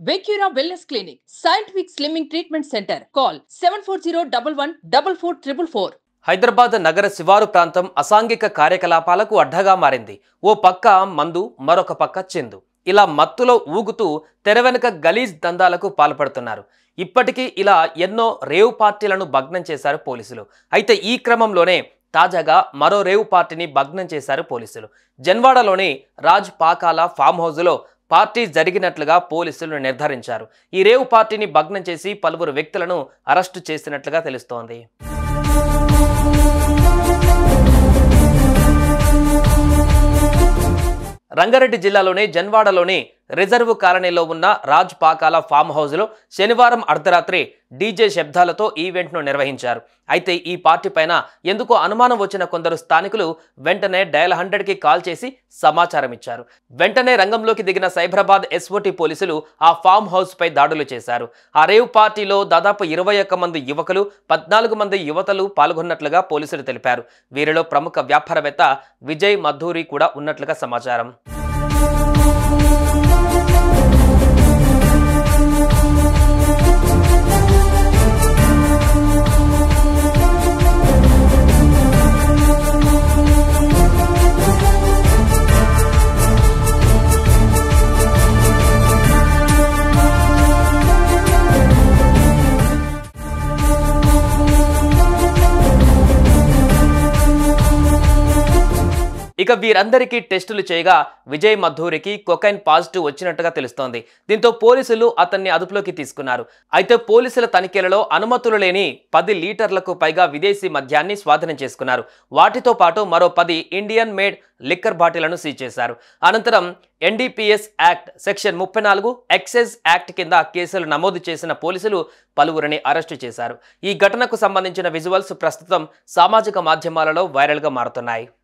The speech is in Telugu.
Vecura Wellness Clinic, Scientific Slimming Treatment Center. Call 740 Hyderabad నగర శివారు ప్రాంతం అసాంఘిక కార్యకలాపాలకు అడ్డగా మారింది ఓ పక్క మందు మరొక పక్క చెందు ఇలా మత్తులో ఊగుతూ తెరవెనుక గలీజ్ దందాలకు పాల్పడుతున్నారు ఇప్పటికీ ఇలా ఎన్నో రేవ్ పార్టీలను భగ్నం చేశారు పోలీసులు అయితే ఈ క్రమంలోనే తాజాగా మరో రేవ్ పార్టీని భగ్నం చేశారు పోలీసులు జన్వాడలోని రాజ్ పాకాల ఫామ్ హౌజ్లో పార్టీ జరిగినట్లుగా పోలీసులు నిర్ధారించారు ఈ రేవ్ పార్టీని భగ్నం చేసి పలువురు వ్యక్తులను అరెస్టు చేసినట్లుగా తెలుస్తోంది రంగారెడ్డి జిల్లాలోని జన్వాడలోని రిజర్వ్ కాలనీలో ఉన్న రాజ్ పాకాల ఫామ్ హౌస్లో శనివారం అర్ధరాత్రి డీజే శబ్దాలతో ఈవెంట్ను నిర్వహించారు అయితే ఈ పార్టీ పైన ఎందుకో అనుమానం వచ్చిన కొందరు స్థానికులు వెంటనే డయల్ హండ్రెడ్కి కాల్ చేసి సమాచారం ఇచ్చారు వెంటనే రంగంలోకి దిగిన సైబరాబాద్ ఎస్ఓటి పోలీసులు ఆ ఫామ్ హౌస్ పై దాడులు చేశారు ఆ రేవ్ పార్టీలో దాదాపు ఇరవై ఒక్క మంది యువకులు పద్నాలుగు మంది యువతలు పాల్గొన్నట్లుగా పోలీసులు తెలిపారు వీరిలో ప్రముఖ వ్యాపారవేత్త విజయ్ మధూరి కూడా ఉన్నట్లుగా సమాచారం ఇక వీరందరికీ టెస్టులు చేయగా విజయ్ మధూరికి కొకైన్ పాజిటివ్ వచ్చినట్టుగా తెలుస్తోంది దీంతో పోలీసులు అతన్ని అదుపులోకి తీసుకున్నారు అయితే పోలీసుల తనిఖీలలో అనుమతులు లేని పది లీటర్లకు పైగా విదేశీ మద్యాన్ని స్వాధీనం చేసుకున్నారు వాటితో పాటు మరో పది ఇండియన్ మేడ్ లిక్కర్ బాటిళ్లను సీజ్ చేశారు అనంతరం ఎన్డీపీఎస్ యాక్ట్ సెక్షన్ ముప్పై నాలుగు ఎక్సైజ్ యాక్ట్ కింద కేసులు నమోదు చేసిన పోలీసులు పలువురిని అరెస్టు చేశారు ఈ ఘటనకు సంబంధించిన విజువల్స్ ప్రస్తుతం సామాజిక మాధ్యమాలలో వైరల్గా మారుతున్నాయి